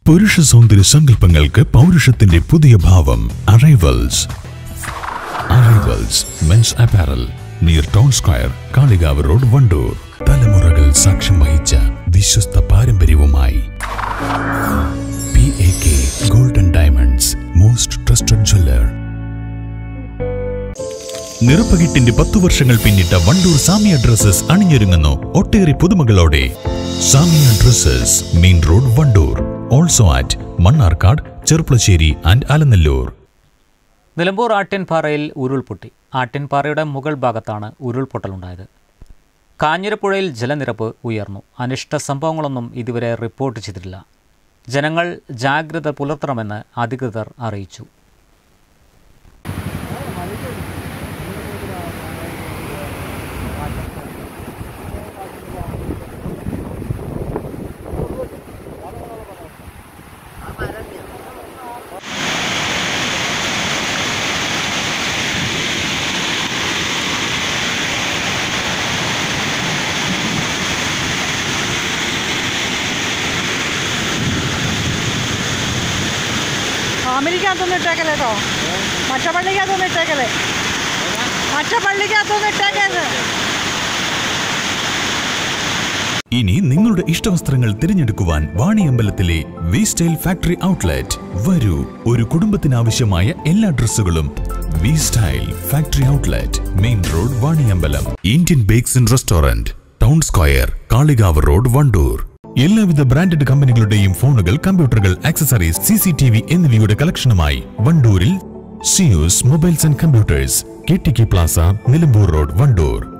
പുരുഷ സൗന്ദര്യ സങ്കല്പങ്ങൾക്ക് പൗരുഷത്തിന്റെ പുതിയ ഭാവം arrivals arrivals men's apparel near town square Kalikavu road Wandoor തലമുറകൾ സാക്ഷ്യം വഹിച്ച വിശ്വസ്ത പാരമ്പര്യവുമായി P A K golden diamonds most trusted jeweller നിറപ്പകിട്ടിന്റെ പത്തു വർഷങ്ങൾ പിന്നിട്ട വണ്ടൂർ സാമിയ ഡ്രസ്സസ് അണിഞ്ഞൊരുങ്ങുന്നു ഒട്ടേറെ പുതുമകളോടെ Samia dresses main road Wandoor also at Mannarkkad Cherpulassery and Alanallur Nilambur ആട്യൻപാറയിൽ ഉരുൾപൊട്ടി ആട്യൻപാറയുടെ മുകൾ ഭാഗത്താണ് ഉരുൾപൊട്ടലുണ്ടായത് കാഞ്ഞിരപ്പുഴയിൽ ജലനിരപ്പ് ഉയർന്നു അനിഷ്ട സംഭവങ്ങളൊന്നും ഇതുവരെ റിപ്പോർട്ട് ചെയ്തിട്ടില്ല ജനങ്ങൾ ജാഗ്രത പുലർത്തണമെന്ന് അധികൃതർ അറിയിച്ചു ഫാമിലിക്കകത്തൊന്നും ഇട്ടേക്കല്ലേ കേട്ടോ മറ്റ പള്ളിക്കകത്തൊന്നും ഇട്ടേക്കല്ലേ മറ്റ പള്ളിക്കകത്തൊന്നും ഇട്ടേക്കരുത് ഇനി നിങ്ങളുടെ ഇഷ്ടവസ്ത്രങ്ങൾ തിരഞ്ഞെടുക്കുവാൻ വാണിയമ്പലത്തിലെ വി സ്റ്റൈൽ ഫാക്ടറി ഔട്ട്ലെറ്റ് വരൂ ഒരു കുടുംബത്തിനാവശ്യമായ എല്ലാ ഡ്രസ്സുകളും V style factory outlet main road Vaniyambalam Indian bakes and restaurant town square Kalikavu road Wandoor എല്ലാവിധ ബ്രാൻഡഡ് കമ്പനികളുടെയും ഫോണുകൾ കമ്പ്യൂട്ടറുകൾ accessories C C T V എന്നിവയുടെ കളക്ഷനുമായി വണ്ടൂരിൽ സിയൂസ് mobiles and computers K T K plaza Nilambur road Wandoor